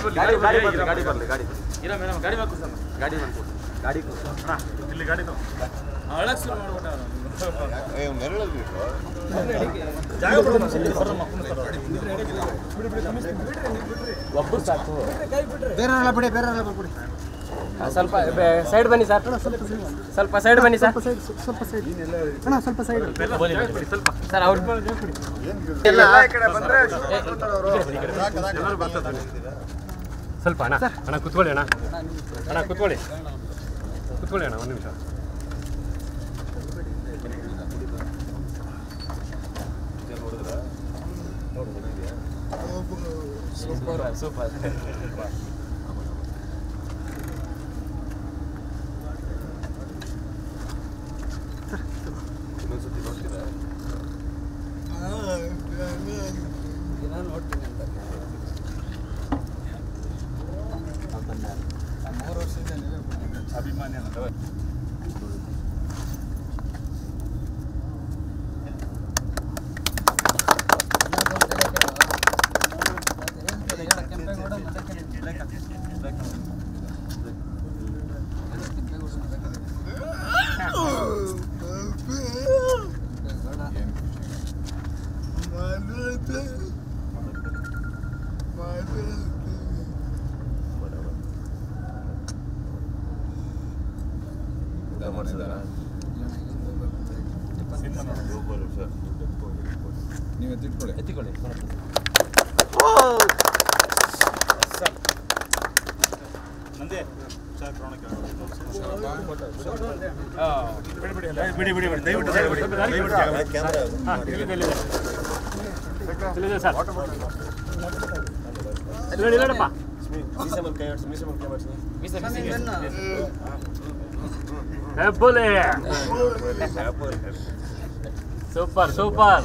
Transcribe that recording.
ಗಾಡಿ ಗಾಡಿ ಬರ್ಲಿ ಗಾಡಿ ಬರ್ಲಿ ಗಾಡಿ ಇರೋ ಮೇಡಮ್ ಗಾಡಿ ಮೇಲೆ ಕೂರ್ಸಮ್ಮ ಗಾಡಿ ಬಂದು ಗಾಡಿ ಇಲ್ಲಿ ಗಾಡಿ ತಗೋ ಅಳಕ್ ಶುರು ಮಾಡ್ಬಿಟ್ಟ ಒಬ್ಬರು ಸಾಕು ಬೇರೆಲ್ಲ ಬಿಡಿ ಬೇರೆಲ್ಲ ಬಿಡಿ ಸ್ವಲ್ಪ ಸೈಡ್ ಬನ್ನಿ ಸರ್ ಸ್ವಲ್ಪ ಸೈಡ್ ಬನ್ನಿ ಸರ್ ಸ್ವಲ್ಪ ಸೈಡ್ ಅಣ್ಣ ಸ್ವಲ್ಪ ಸೈಡ್ ಸರ್ ಅವ್ರು ಸ್ವಲ್ಪ ಅಣ್ಣ ಅಣ್ಣ ಕುತ್ಕೊಳ್ಳಿ ಅಣ್ಣ ಅಣ್ಣ ಕುತ್ಕೊಳ್ಳಿ ಕುತ್ಕೊಳ್ಳಿ ಅಣ್ಣ ಒಂದು ನಿಮಿಷ ಎತ್ತಿಕೊಳ್ಳಿ ಬಿಡಿ ಬಿಡಿ ಬಿಡಿ ದಯವಿಟ್ಟು ದಯವಿಟ್ಟು ದಯವಿಟ್ಟು ಜಾಗ ಬಿಡಿ. ಹಾಂ ಇಲ್ಲಿದೆ ಇಲ್ಲಿದೆ ಇಲ್ಲಿದೆ ಸರ್ ಇಲ್ಲ ಇಲ್ಲಪ್ಪ ಹೆಬ್ಬುಲಿ ಸೂಪರ್ ಸೂಪರ್